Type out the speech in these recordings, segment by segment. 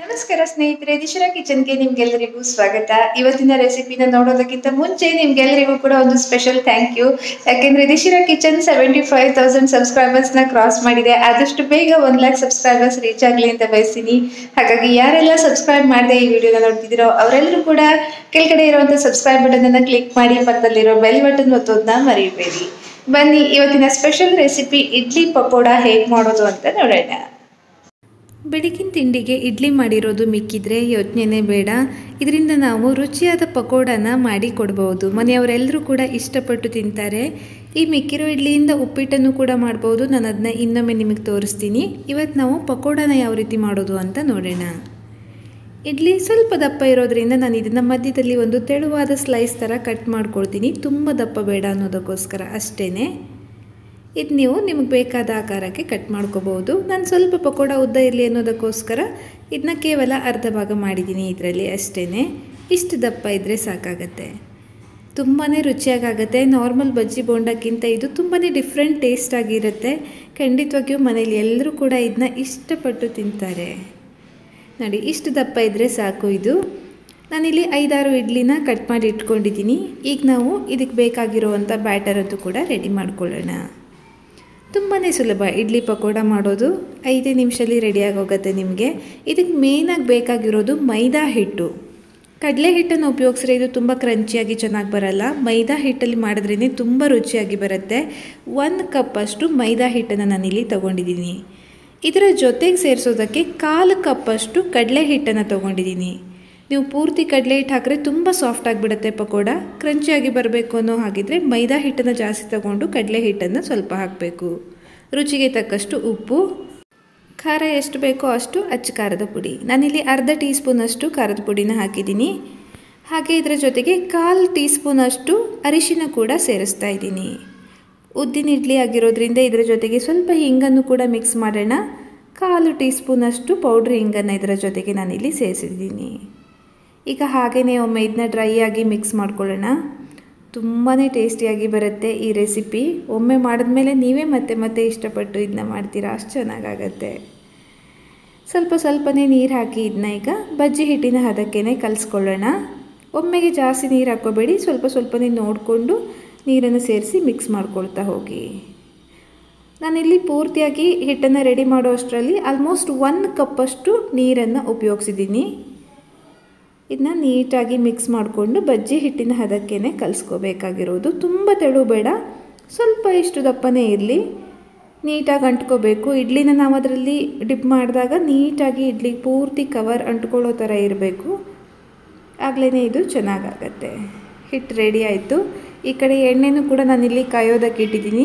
ನಮಸ್ಕಾರ ಸ್ನೇಹಿತರೆ ದಿಶರಾ ಕಿಚನ್ಗೆ ನಿಮ್ಗೆಲ್ಲರಿಗೂ ಸ್ವಾಗತ ಇವತ್ತಿನ ರೆಸಿಪಿನ ನೋಡೋದಕ್ಕಿಂತ ಮುಂಚೆ ನಿಮ್ಗೆಲ್ಲರಿಗೂ ಕೂಡ ಒಂದು ಸ್ಪೆಷಲ್ ಥ್ಯಾಂಕ್ ಯು ಯಾಕೆಂದ್ರೆ ದಿಶಿರಾ kitchen seventy five thousand subscribers ನ ಕ್ರಾಸ್ ಮಾಡಿದೆ ಆದಷ್ಟು ಬೇಗ ಒನ್ ಲ್ಯಾಕ್ ಸಬ್ಸ್ಕ್ರೈಬರ್ಸ್ ರೀಚ್ ಆಗಲಿ ಅಂತ ಬಯಸ್ತೀನಿ ಹಾಗಾಗಿ ಯಾರೆಲ್ಲ ಸಬ್ಸ್ಕ್ರೈಬ್ ಮಾಡದೆ ಈ ವಿಡಿಯೋನ ನೋಡ್ತಿದ್ದೀರೋ ಅವರೆಲ್ಲರೂ ಕೂಡ ಕೆಳಗಡೆ ಇರುವಂತ ಸಬ್ಸ್ಕ್ರೈಬ್ ಬಟನ್ ಅನ್ನ ಕ್ಲಿಕ್ ಮಾಡಿ ಪಕ್ಕದಲ್ಲಿರೋ ಬೆಲ್ ಬಟನ್ ಒತ್ತೋದನ್ನ ಮರಿಬೇಡಿ ಬನ್ನಿ ಇವತ್ತಿನ ಸ್ಪೆಷಲ್ ರೆಸಿಪಿ ಇಡ್ಲಿ ಪಕೋಡ ಹೇಗೆ ಮಾಡೋದು ಅಂತ ನೋಡೋಣ ಬೆಳಗಿನ ತಿಂಡಿಗೆ ಇಡ್ಲಿ ಮಾಡಿರೋದು ಮಿಕ್ಕಿದ್ರೆ ಯೋಚನೆನೇ ಬೇಡ ಇದರಿಂದ ನಾವು ರುಚಿಯಾದ ಪಕೋಡನ ಮಾಡಿ ಕೊಡ್ಬೋದು ಮನೆಯವರೆಲ್ಲರೂ ಕೂಡ ಇಷ್ಟಪಟ್ಟು ತಿಂತಾರೆ ಈ ಮಿಕ್ಕಿರೋ ಇಡ್ಲಿಯಿಂದ ಉಪ್ಪಿಟ್ಟನ್ನು ಕೂಡ ಮಾಡ್ಬೋದು ನಾನು ಅದನ್ನ ಇನ್ನೊಮ್ಮೆ ನಿಮಗೆ ತೋರಿಸ್ತೀನಿ ಇವತ್ತು ನಾವು ಪಕೋಡನ ಯಾವ ರೀತಿ ಮಾಡೋದು ಅಂತ ನೋಡೋಣ ಇಡ್ಲಿ ಸ್ವಲ್ಪ ದಪ್ಪ ಇರೋದ್ರಿಂದ ನಾನು ಇದನ್ನು ಮಧ್ಯದಲ್ಲಿ ಒಂದು ತೆಳುವಾದ ಸ್ಲೈಸ್ ಥರ ಕಟ್ ಮಾಡ್ಕೊಳ್ತೀನಿ ತುಂಬ ದಪ್ಪ ಬೇಡ ಅನ್ನೋದಕ್ಕೋಸ್ಕರ ಅಷ್ಟೇ ಇದು ನೀವು ನಿಮಗೆ ಬೇಕಾದ ಆಕಾರಕ್ಕೆ ಕಟ್ ಮಾಡ್ಕೋಬೋದು ನಾನು ಸ್ವಲ್ಪ ಪಕೋಡ ಉದ್ದ ಇರಲಿ ಅನ್ನೋದಕ್ಕೋಸ್ಕರ ಇದನ್ನ ಕೇವಲ ಅರ್ಧ ಭಾಗ ಮಾಡಿದ್ದೀನಿ ಇದರಲ್ಲಿ ಅಷ್ಟೇ ಇಷ್ಟು ದಪ್ಪ ಇದ್ದರೆ ಸಾಕಾಗತ್ತೆ ತುಂಬಾ ರುಚಿಯಾಗುತ್ತೆ ನಾರ್ಮಲ್ ಬಜ್ಜಿ ಬೋಂಡಕ್ಕಿಂತ ಇದು ತುಂಬಾ ಡಿಫ್ರೆಂಟ್ ಟೇಸ್ಟ್ ಆಗಿರುತ್ತೆ ಖಂಡಿತವಾಗಿಯೂ ಮನೇಲಿ ಎಲ್ಲರೂ ಕೂಡ ಇದನ್ನ ಇಷ್ಟಪಟ್ಟು ತಿಂತಾರೆ ನೋಡಿ ಇಷ್ಟು ದಪ್ಪ ಇದ್ದರೆ ಸಾಕು ಇದು ನಾನಿಲ್ಲಿ ಐದಾರು ಇಡ್ಲಿನ ಕಟ್ ಮಾಡಿ ಇಟ್ಕೊಂಡಿದ್ದೀನಿ ಈಗ ನಾವು ಇದಕ್ಕೆ ಬೇಕಾಗಿರುವಂಥ ಬ್ಯಾಟರದ್ದು ಕೂಡ ರೆಡಿ ಮಾಡ್ಕೊಳ್ಳೋಣ ತುಂಬಾ ಸುಲಭ ಇಡ್ಲಿ ಪಕೋಡ ಮಾಡೋದು ಐದೇ ನಿಮಿಷದಲ್ಲಿ ರೆಡಿಯಾಗಿ ಹೋಗುತ್ತೆ ನಿಮಗೆ ಇದಕ್ಕೆ ಮೇಯ್ನಾಗಿ ಬೇಕಾಗಿರೋದು ಮೈದಾ ಹಿಟ್ಟು ಕಡಲೆ ಹಿಟ್ಟನ್ನು ಉಪಯೋಗಿಸ್ರೆ ಇದು ತುಂಬ ಕ್ರಂಚಿಯಾಗಿ ಚೆನ್ನಾಗಿ ಬರಲ್ಲ ಮೈದಾ ಹಿಟ್ಟಲ್ಲಿ ಮಾಡಿದ್ರೇ ತುಂಬ ರುಚಿಯಾಗಿ ಬರುತ್ತೆ ಒಂದು ಕಪ್ಪಷ್ಟು ಮೈದಾ ಹಿಟ್ಟನ್ನು ನಾನಿಲ್ಲಿ ತೊಗೊಂಡಿದ್ದೀನಿ ಇದರ ಜೊತೆಗೆ ಸೇರಿಸೋದಕ್ಕೆ ಕಾಲು ಕಪ್ಪಷ್ಟು ಕಡಲೆ ಹಿಟ್ಟನ್ನು ತೊಗೊಂಡಿದ್ದೀನಿ ನೀವು ಪೂರ್ತಿ ಕಡಲೆ ಹಿಟ್ಟು ಹಾಕಿದ್ರೆ ತುಂಬ ಸಾಫ್ಟ್ ಆಗಿಬಿಡುತ್ತೆ ಪಕೋಡ ಕ್ರಂಚಿಯಾಗಿ ಬರಬೇಕು ಅನ್ನೋ ಹಾಗಿದ್ರೆ ಮೈದಾ ಹಿಟ್ಟನ್ನು ಜಾಸ್ತಿ ತಗೊಂಡು ಕಡಲೆ ಹಿಟ್ಟನ್ನು ಸ್ವಲ್ಪ ಹಾಕಬೇಕು ರುಚಿಗೆ ತಕ್ಕಷ್ಟು ಉಪ್ಪು ಖಾರ ಎಷ್ಟು ಬೇಕೋ ಅಷ್ಟು ಅಚ್ಚ ಖಾರದ ಪುಡಿ ನಾನಿಲ್ಲಿ ಅರ್ಧ ಟೀ ಸ್ಪೂನಷ್ಟು ಖಾರದ ಪುಡಿನ ಹಾಕಿದ್ದೀನಿ ಹಾಗೆ ಇದರ ಜೊತೆಗೆ ಕಾಲು ಟೀ ಸ್ಪೂನಷ್ಟು ಅರಿಶಿನ ಕೂಡ ಸೇರಿಸ್ತಾ ಇದ್ದೀನಿ ಉದ್ದಿನ ಇಡ್ಲಿ ಆಗಿರೋದ್ರಿಂದ ಇದರ ಜೊತೆಗೆ ಸ್ವಲ್ಪ ಹಿಂಗನ್ನು ಕೂಡ ಮಿಕ್ಸ್ ಮಾಡೋಣ ಕಾಲು ಟೀ ಸ್ಪೂನಷ್ಟು ಪೌಡ್ರ್ ಹಿಂಗನ್ನು ಇದರ ಜೊತೆಗೆ ನಾನಿಲ್ಲಿ ಸೇರಿಸಿದ್ದೀನಿ ಈಗ ಹಾಗೆಯೇ ಒಮ್ಮೆ ಇದನ್ನ ಡ್ರೈ ಆಗಿ ಮಿಕ್ಸ್ ಮಾಡ್ಕೊಳ್ಳೋಣ ತುಂಬಾ ಟೇಸ್ಟಿಯಾಗಿ ಬರುತ್ತೆ ಈ ರೆಸಿಪಿ ಒಮ್ಮೆ ಮಾಡಿದ್ಮೇಲೆ ನೀವೇ ಮತ್ತೆ ಮತ್ತೆ ಇಷ್ಟಪಟ್ಟು ಇದನ್ನ ಮಾಡ್ತೀರಾ ಅಷ್ಟು ಚೆನ್ನಾಗಾಗತ್ತೆ ಸ್ವಲ್ಪ ಸ್ವಲ್ಪನೇ ನೀರು ಹಾಕಿ ಇದನ್ನ ಈಗ ಬಜ್ಜಿ ಹಿಟ್ಟಿನ ಹದಕ್ಕೇ ಕಲಿಸ್ಕೊಳ್ಳೋಣ ಒಮ್ಮೆಗೆ ಜಾಸ್ತಿ ನೀರು ಹಾಕ್ಕೋಬೇಡಿ ಸ್ವಲ್ಪ ಸ್ವಲ್ಪನೇ ನೋಡಿಕೊಂಡು ನೀರನ್ನು ಸೇರಿಸಿ ಮಿಕ್ಸ್ ಮಾಡ್ಕೊಳ್ತಾ ಹೋಗಿ ನಾನಿಲ್ಲಿ ಪೂರ್ತಿಯಾಗಿ ಹಿಟ್ಟನ್ನು ರೆಡಿ ಮಾಡೋ ಅಷ್ಟರಲ್ಲಿ ಆಲ್ಮೋಸ್ಟ್ ಒನ್ ಕಪ್ಪಷ್ಟು ನೀರನ್ನು ಉಪಯೋಗಿಸಿದ್ದೀನಿ ಇದನ್ನ ನೀಟಾಗಿ ಮಿಕ್ಸ್ ಮಾಡಿಕೊಂಡು ಬಜ್ಜಿ ಹಿಟ್ಟಿನ ಹದಕ್ಕೇ ಕಲಿಸ್ಕೋಬೇಕಾಗಿರೋದು ತುಂಬ ತೆಳು ಬೇಡ ಸ್ವಲ್ಪ ಇಷ್ಟು ದಪ್ಪನೇ ಇರಲಿ ನೀಟಾಗಿ ಅಂಟ್ಕೋಬೇಕು ಇಡ್ಲಿನ ನಾವು ಅದರಲ್ಲಿ ಡಿಪ್ ಮಾಡಿದಾಗ ನೀಟಾಗಿ ಇಡ್ಲಿ ಪೂರ್ತಿ ಕವರ್ ಅಂಟ್ಕೊಳ್ಳೋ ಥರ ಇರಬೇಕು ಆಗಲೇ ಇದು ಚೆನ್ನಾಗಾಗತ್ತೆ ಹಿಟ್ಟು ರೆಡಿ ಆಯಿತು ಈ ಕಡೆ ಎಣ್ಣೆನೂ ಕೂಡ ನಾನಿಲ್ಲಿ ಕಾಯೋದಕ್ಕೆ ಇಟ್ಟಿದ್ದೀನಿ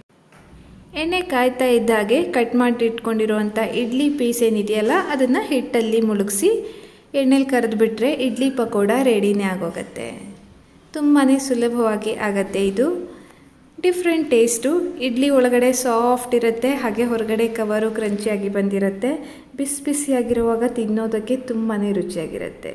ಎಣ್ಣೆ ಕಾಯ್ತಾ ಇದ್ದಾಗೆ ಕಟ್ ಮಾಡಿ ಇಟ್ಕೊಂಡಿರುವಂಥ ಇಡ್ಲಿ ಪೀಸ್ ಏನಿದೆಯಲ್ಲ ಅದನ್ನು ಹಿಟ್ಟಲ್ಲಿ ಮುಳುಗಿಸಿ ಎಣ್ಣೆಲಿ ಕರೆದುಬಿಟ್ರೆ ಇಡ್ಲಿ ಪಕೋಡ ರೆಡಿನೇ ಆಗೋಗತ್ತೆ ತುಂಬಾ ಸುಲಭವಾಗಿ ಆಗತ್ತೆ ಇದು ಡಿಫ್ರೆಂಟ್ ಟೇಸ್ಟು ಇಡ್ಲಿ ಒಳಗಡೆ ಸಾಫ್ಟ್ ಇರುತ್ತೆ ಹಾಗೆ ಹೊರಗಡೆ ಕವರು ಕ್ರಂಚಿಯಾಗಿ ಬಂದಿರುತ್ತೆ ಬಿಸಿ ಬಿಸಿಯಾಗಿರುವಾಗ ತಿನ್ನೋದಕ್ಕೆ ತುಂಬಾ ರುಚಿಯಾಗಿರುತ್ತೆ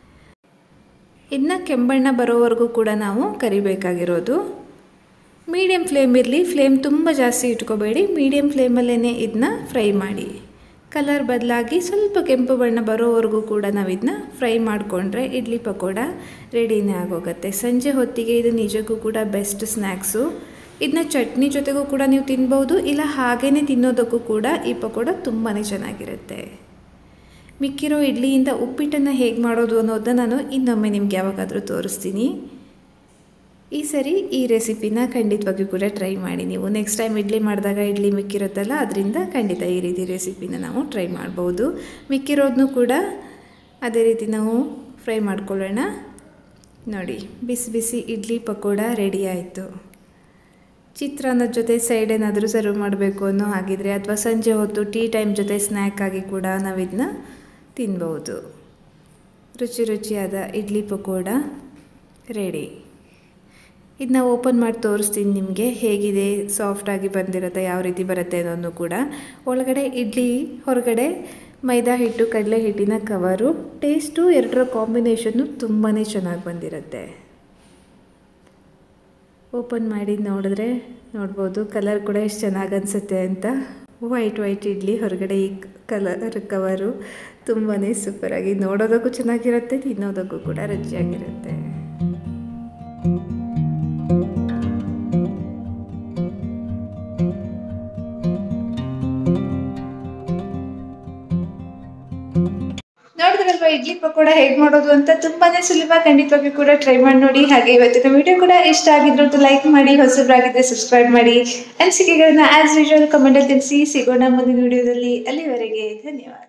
ಇದನ್ನ ಕೆಂಬಣ್ಣ ಬರೋವರೆಗೂ ಕೂಡ ನಾವು ಕರಿಬೇಕಾಗಿರೋದು ಮೀಡಿಯಮ್ ಫ್ಲೇಮ್ ಇರಲಿ ಫ್ಲೇಮ್ ತುಂಬ ಜಾಸ್ತಿ ಇಟ್ಕೋಬೇಡಿ ಮೀಡಿಯಮ್ ಫ್ಲೇಮಲ್ಲೇ ಇದನ್ನ ಫ್ರೈ ಮಾಡಿ ಕಲರ್ ಬದಲಾಗಿ ಸ್ವಲ್ಪ ಕೆಂಪು ಬಣ್ಣ ಬರೋವರೆಗೂ ಕೂಡ ನಾವು ಇದನ್ನ ಫ್ರೈ ಮಾಡಿಕೊಂಡ್ರೆ ಇಡ್ಲಿ ಪಕೋಡ ರೆಡಿನೇ ಆಗೋಗುತ್ತೆ ಸಂಜೆ ಹೊತ್ತಿಗೆ ಇದು ನಿಜಕ್ಕೂ ಕೂಡ ಬೆಸ್ಟ್ ಸ್ನ್ಯಾಕ್ಸು ಇದನ್ನ ಚಟ್ನಿ ಜೊತೆಗೂ ಕೂಡ ನೀವು ತಿನ್ಬೋದು ಇಲ್ಲ ಹಾಗೇ ತಿನ್ನೋದಕ್ಕೂ ಕೂಡ ಈ ಪಕೋಡ ತುಂಬಾ ಚೆನ್ನಾಗಿರುತ್ತೆ ಮಿಕ್ಕಿರೋ ಇಡ್ಲಿಯಿಂದ ಉಪ್ಪಿಟ್ಟನ್ನು ಹೇಗೆ ಮಾಡೋದು ಅನ್ನೋದನ್ನ ನಾನು ಇನ್ನೊಮ್ಮೆ ನಿಮ್ಗೆ ಯಾವಾಗಾದರೂ ತೋರಿಸ್ತೀನಿ ಈ ಸರಿ ಈ ರೆಸಿಪಿನ ಖಂಡಿತವಾಗಿಯೂ ಕೂಡ ಟ್ರೈ ಮಾಡಿ ನೀವು ನೆಕ್ಸ್ಟ್ ಟೈಮ್ ಇಡ್ಲಿ ಮಾಡಿದಾಗ ಇಡ್ಲಿ ಮಿಕ್ಕಿರುತ್ತಲ್ಲ ಅದರಿಂದ ಖಂಡಿತ ಈ ರೀತಿ ರೆಸಿಪಿನ ನಾವು ಟ್ರೈ ಮಾಡ್ಬೋದು ಮಿಕ್ಕಿರೋದನ್ನು ಕೂಡ ಅದೇ ರೀತಿ ನಾವು ಫ್ರೈ ಮಾಡ್ಕೊಳ್ಳೋಣ ನೋಡಿ ಬಿಸಿ ಬಿಸಿ ಇಡ್ಲಿ ಪಕೋಡ ರೆಡಿ ಆಯಿತು ಚಿತ್ರಾನ್ನದ ಜೊತೆ ಸೈಡ್ ಏನಾದರೂ ಸರ್ವ್ ಮಾಡಬೇಕು ಅನ್ನೋ ಹಾಗಿದ್ರೆ ಅಥವಾ ಸಂಜೆ ಹೊತ್ತು ಟೀ ಟೈಮ್ ಜೊತೆ ಸ್ನ್ಯಾಕ್ ಆಗಿ ಕೂಡ ನಾವು ಇದನ್ನ ತಿನ್ಬೋದು ರುಚಿ ರುಚಿಯಾದ ಇಡ್ಲಿ ಪಕೋಡ ರೆಡಿ ಇದನ್ನ ಓಪನ್ ಮಾಡಿ ತೋರಿಸ್ತೀನಿ ನಿಮಗೆ ಹೇಗಿದೆ ಸಾಫ್ಟಾಗಿ ಬಂದಿರುತ್ತೆ ಯಾವ ರೀತಿ ಬರುತ್ತೆ ಅನ್ನೋದು ಕೂಡ ಒಳಗಡೆ ಇಡ್ಲಿ ಹೊರಗಡೆ ಮೈದಾ ಹಿಟ್ಟು ಕಡಲೆ ಹಿಟ್ಟಿನ ಕವರು ಟೇಸ್ಟು ಎರಡರ ಕಾಂಬಿನೇಷನ್ನು ತುಂಬಾ ಚೆನ್ನಾಗಿ ಬಂದಿರುತ್ತೆ ಓಪನ್ ಮಾಡಿ ನೋಡಿದ್ರೆ ನೋಡ್ಬೋದು ಕಲರ್ ಕೂಡ ಎಷ್ಟು ಚೆನ್ನಾಗಿ ಅನಿಸುತ್ತೆ ಅಂತ ವೈಟ್ ವೈಟ್ ಇಡ್ಲಿ ಹೊರಗಡೆ ಈ ಕಲರ್ ಕವರು ತುಂಬಾ ಸೂಪರಾಗಿ ನೋಡೋದಕ್ಕೂ ಚೆನ್ನಾಗಿರುತ್ತೆ ತಿನ್ನೋದಕ್ಕೂ ಕೂಡ ರುಚಿಯಾಗಿರುತ್ತೆ ನೋಡಿದ್ರಲ್ವಾ ಇಡ್ಲಿ ಪಕೋಡ ಹೇಗ್ ಮಾಡೋದು ಅಂತ ತುಂಬಾನೇ ಸುಲಭ ಖಂಡಿತವಾಗಿ ಕೂಡ ಟ್ರೈ ಮಾಡಿ ನೋಡಿ ಹಾಗೆ ಇವತ್ತಿನ ವಿಡಿಯೋ ಕೂಡ ಇಷ್ಟ ಆಗಿದ್ರು ಲೈಕ್ ಮಾಡಿ ಹೊಸಬ್ರಾಗಿದ್ರೆ ಸಬ್ಸ್ಕ್ರೈಬ್ ಮಾಡಿ ಅನಿಸಿಕೆಗಳನ್ನ ಆಸ್ ಯೂಶುವಲ್ ಕಮೆಂಟ್ ಅಲ್ಲಿ ತಿಳಿಸಿ ಸಿಗೋಣ ಮುಂದಿನ ವಿಡಿಯೋದಲ್ಲಿ ಅಲ್ಲಿವರೆಗೆ ಧನ್ಯವಾದ